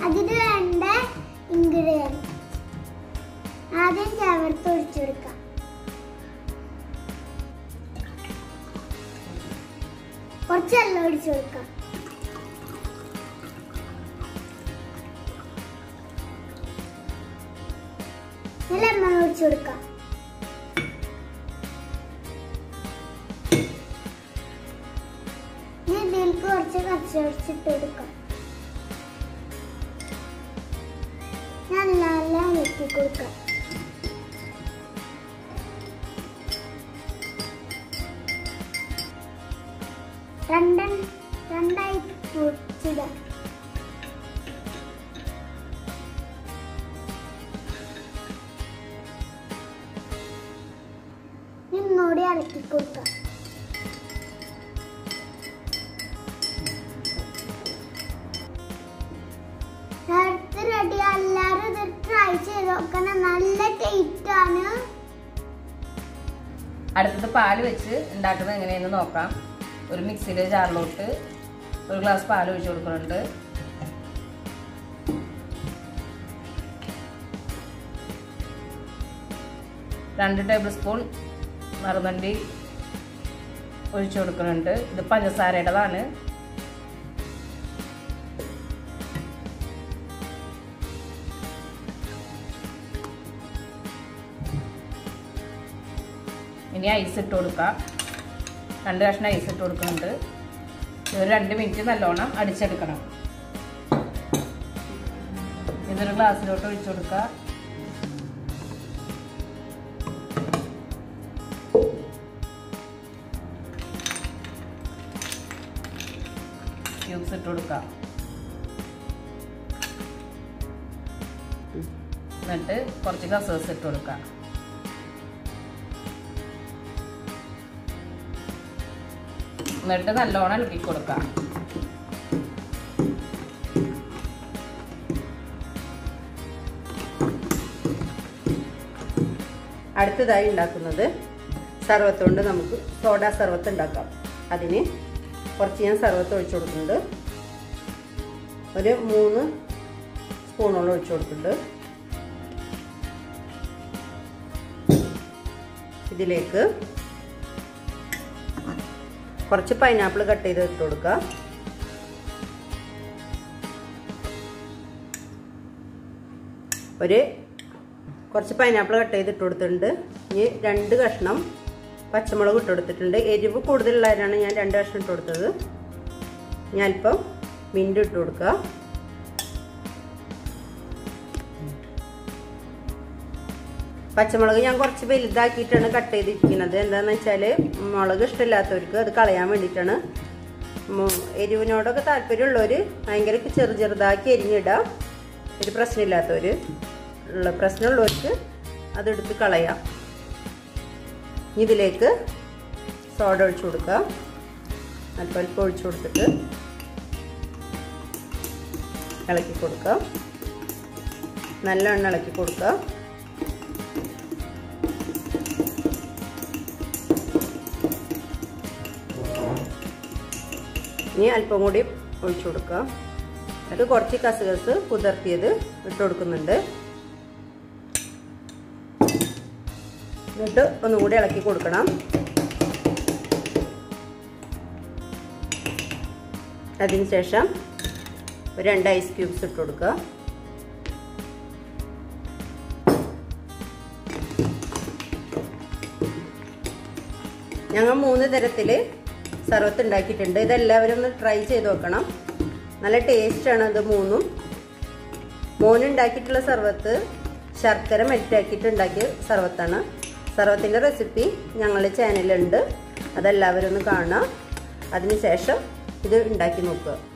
അതിന് വേണ്ട ഇൻഗ്രീഡിയൻറ്റ് ആദ്യം ചേർത്ത് ഒഴിച്ചെടുക്കാം കുറച്ച് വെള്ളം ഒഴിച്ചു കൊടുക്കാം ലെമൺ ഒഴിച്ചു കൊടുക്കാം ഇനി ഇതിലേക്ക് കുറച്ച് കച്ചവടിച്ചിട്ട് കൊടുക്കാം നല്ല നല്ല ഇളക്കി കൊടുക്കാം രണ്ടൻ രണ്ടായി പൊടിച്ചിടാം നിന്നോട് ഇളക്കി കൊടുക്കാം നേരത്തെ റെഡി എല്ലാവരും ഇത് ട്രൈ ചെയ്ത് നോക്കണം നല്ല ടേസ്റ്റ് ആണ് അടുത്തത് പാല് വെച്ച് ഉണ്ടാക്കുന്നത് എങ്ങനെയെന്ന് നോക്കാം ഒരു മിക്സിയിലെ ജാറിലോട്ട് ഒരു ഗ്ലാസ് പാൽ ഒഴിച്ചു കൊടുക്കുന്നുണ്ട് രണ്ട് ടേബിൾ സ്പൂൺ മറുതണ്ടി ഒഴിച്ചു കൊടുക്കുന്നുണ്ട് ഇത് പഞ്ചസാരയുടേതാണ് ഇനി ഐസ് ഇട്ട് കൊടുക്കാം രണ്ട് കഷ്ണം ഐസ് ഇട്ട് കൊടുക്കുന്നുണ്ട് ഒരു രണ്ട് മിനിറ്റ് നല്ലോണം അടിച്ചെടുക്കണം ഇതൊരു ഗ്ലാസ്സിലോട്ട് ഒഴിച്ചു കൊടുക്കുക ക്യൂബ്സ് ഇട്ട് കൊടുക്കാം എന്നിട്ട് കുറച്ച് കസേഴ്സ് ഇട്ട് കൊടുക്കാം എന്നിട്ട് നല്ലോണം ഇളക്കി കൊടുക്കാം അടുത്തതായി ഉണ്ടാക്കുന്നത് സർവത്ത് കൊണ്ട് നമുക്ക് സോഡ സർവത്ത് ഉണ്ടാക്കാം അതിന് കുറച്ച് ഞാൻ സർവത്ത് ഒഴിച്ചു കൊടുക്കുന്നുണ്ട് ഒരു മൂന്ന് സ്പൂണോളം ഒഴിച്ചു കൊടുക്കുന്നുണ്ട് ഇതിലേക്ക് കുറച്ച് പൈനാപ്പിൾ കട്ട് ചെയ്ത് ഇട്ട് കൊടുക്കുക ഒരു കുറച്ച് പൈനാപ്പിൾ കട്ട് ചെയ്ത് ഇട്ട് കൊടുത്തിട്ടുണ്ട് ഇനി രണ്ട് കഷ്ണം പച്ചമുളക് ഇട്ട് കൊടുത്തിട്ടുണ്ട് എരിവ് കൂടുതലുള്ളതിനാണ് ഞാൻ രണ്ട് കഷ്ണം ഇട്ട് കൊടുത്തത് ഞാനിപ്പം മിൻറ്റ് ഇട്ട് കൊടുക്കുക പച്ചമുളക് ഞാൻ കുറച്ച് വലുതാക്കിയിട്ടാണ് കട്ട് ചെയ്തിരിക്കുന്നത് എന്താണെന്ന് വെച്ചാൽ മുളക് ഇഷ്ടമില്ലാത്തവർക്ക് അത് കളയാൻ വേണ്ടിയിട്ടാണ് എരിവിനോടൊക്കെ താല്പര്യമുള്ളവർ ഭയങ്കര ചെറു ചെറുതാക്കി എരിഞ്ഞിടാം ഒരു പ്രശ്നമില്ലാത്തവർ ഉള്ള പ്രശ്നമുള്ളവർക്ക് അതെടുത്ത് കളയാം ഇതിലേക്ക് സോഡ ഒഴിച്ചു കൊടുക്കുക അല്പം അല്പം ഒഴിച്ചു കൊടുത്തിട്ട് ഇളക്കി കൊടുക്കുക നല്ലോണം ഇളക്കി കൊടുക്കുക ഇനി അല്പം കൂടി ഒഴിച്ചു കൊടുക്കുക അത് കുറച്ച് കസുകസ് കുതിർത്തിയത് ഇട്ട് കൊടുക്കുന്നുണ്ട് എന്നിട്ട് ഒന്നും കൂടി ഇളക്കി കൊടുക്കണം അതിന് ശേഷം ഒരു രണ്ട് ഐസ് ക്യൂബ്സ് ഇട്ട് കൊടുക്കുക ഞങ്ങൾ മൂന്ന് തരത്തിൽ സർവത്ത് ഉണ്ടാക്കിയിട്ടുണ്ട് ഇതെല്ലാവരും ഒന്ന് ട്രൈ ചെയ്ത് നോക്കണം നല്ല ടേസ്റ്റാണ് ഇത് മൂന്നും മോനുണ്ടാക്കിയിട്ടുള്ള സർവത്ത് ശർക്കര മെൽറ്റാക്കിയിട്ട് ഉണ്ടാക്കിയ സർവത്താണ് സർവത്തിൻ്റെ റെസിപ്പി ഞങ്ങളുടെ ചാനലിലുണ്ട് അതെല്ലാവരും ഒന്ന് കാണുക അതിനുശേഷം ഇത് ഉണ്ടാക്കി നോക്കുക